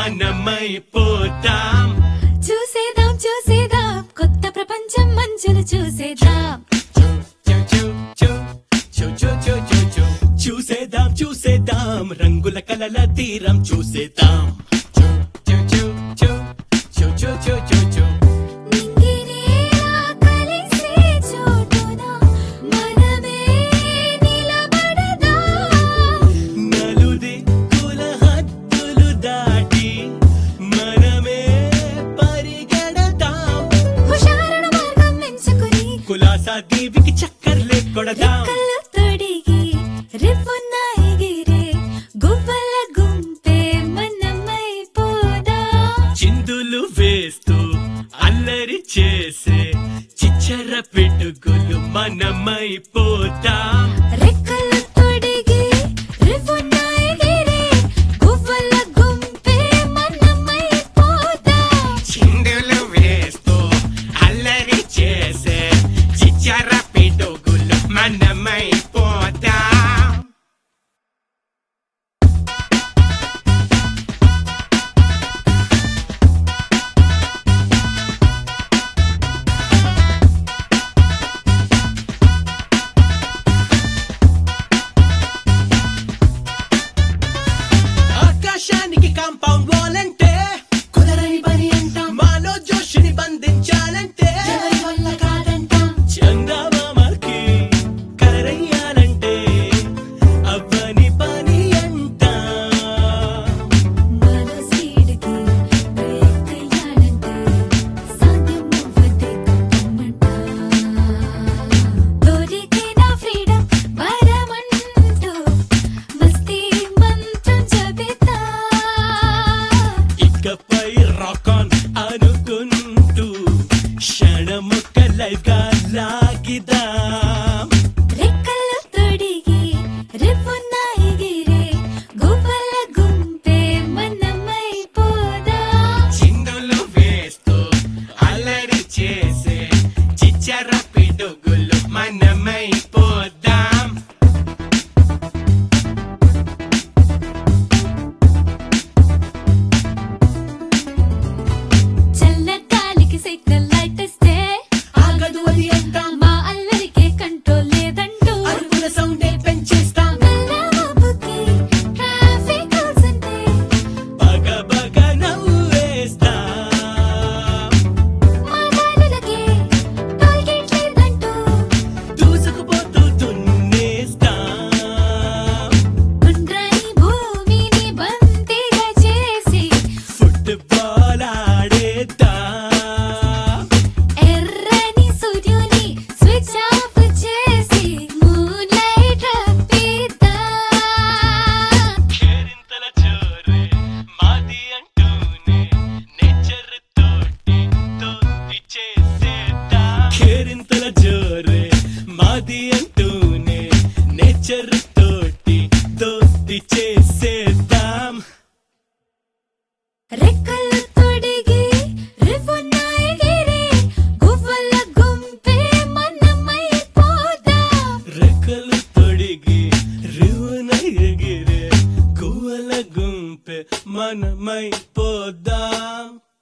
మనమైపోతాం చూసేదాం చూసేదాం కొత్త ప్రపంచం మంచులు చూసేదాం చూ, చూ, చూ, చూ, చూ, చూ, చూ, చూ. చూసేద్దాం చూసేద్దాం రంగుల కలల తీరం చూసేద్దాం చూ, చూ, చూ, చూ, చూ, చూ, చూ, చూ, చూ. నింగినేలా కలిసే చోటున మనమే నిలబడదాం నలుదిక్కుల హద్దులు దాటి మనమే పరిగెడతాం హుషారున మార్గం ఎంచుకుని కులాసా దీవికి చక్కర్లే కొడదాం కళ్ళు తొడిగి రివ్వున ఎగిరే గువ్వల గుంపే మనమైపోదాం చిందులు వేస్తూ అల్లరి చేసే చిచ్చర పిడుగులు మనమైపోతాం రెక్కలు తొడిగి రివ్వున ఎగిరే గువ్వల గుంపే మనమైపోదాం చిందులు వేస్తూ అల్లరి చేసే చిచ్చర పిడుగులు మనమైపోతాం ఆకాశానికి కాంపౌండ్ వాల్ అంటే కుదరని పని అంటాం మాలో జోషుని బంధించాలంటే ఎవరి వల్ల కాదంటాం చందమామకి కలరయ్యాలంటే అవ్వని పని అంటాం మన స్పీడ్కి బ్రేక్ అయ్యాలంటే సాధ్యం అవ్వదే తప్పమంట దొరికిన ఫ్రీడమ్ వరమంటూ మస్తీ మంత్రం చెబితా ఇకపై రాక్ ఆన్ అనుకుంటూ క్షణమొక్క లైఫ్ గా లాగిదాం రెక్కలు తొడిగి రివ్వున ఎగిరే గువ్వల గుంపే మనమైపోదాం చిందులు వేస్తూ అల్లరి చేసే చిచ్చర పిడుగులు మనమైపోదాం చల్ల గాలికి సైకిల్ లైట్ ఇస్తే ఆగదు అది అంటాం మా అల్లరికే కంట్రోల్ లేదంటూ అరుపుల సౌండే పెంచేస్తాం నల్లమబ్బుకి ట్రాఫిక్ రూల్స్ అంటే బగ బగ నవ్వేస్తాం మా దారులకే టోల్ గేట్ లేదంటూ దూసుకుపోతూ దున్నేస్తాం గుండ్రని భూమిని బంతిగా చేసి ఫుట్బాల్ ఆడేద్దాం ఎర్రని సూర్యుని స్విచ్ ఆఫ్ చేసి మూన్ లైట్ రప్పిద్దాం కేరింతల జోరే మాది అంటూనే నేచర్ తోటి తోటి చేసేద్దాం కేరింతల జోరే మాది అంటూనే నేచర్ తోటి తోటి చేసేద్దాం రెక్కలు తొడిగి రివ్వున ఎగిరే గువ్వల గుంపే మనమైపోదాం రెక్కలు తొడిగి రివున ఎగిరే గువ్వల గుంపె మనమైపోదాం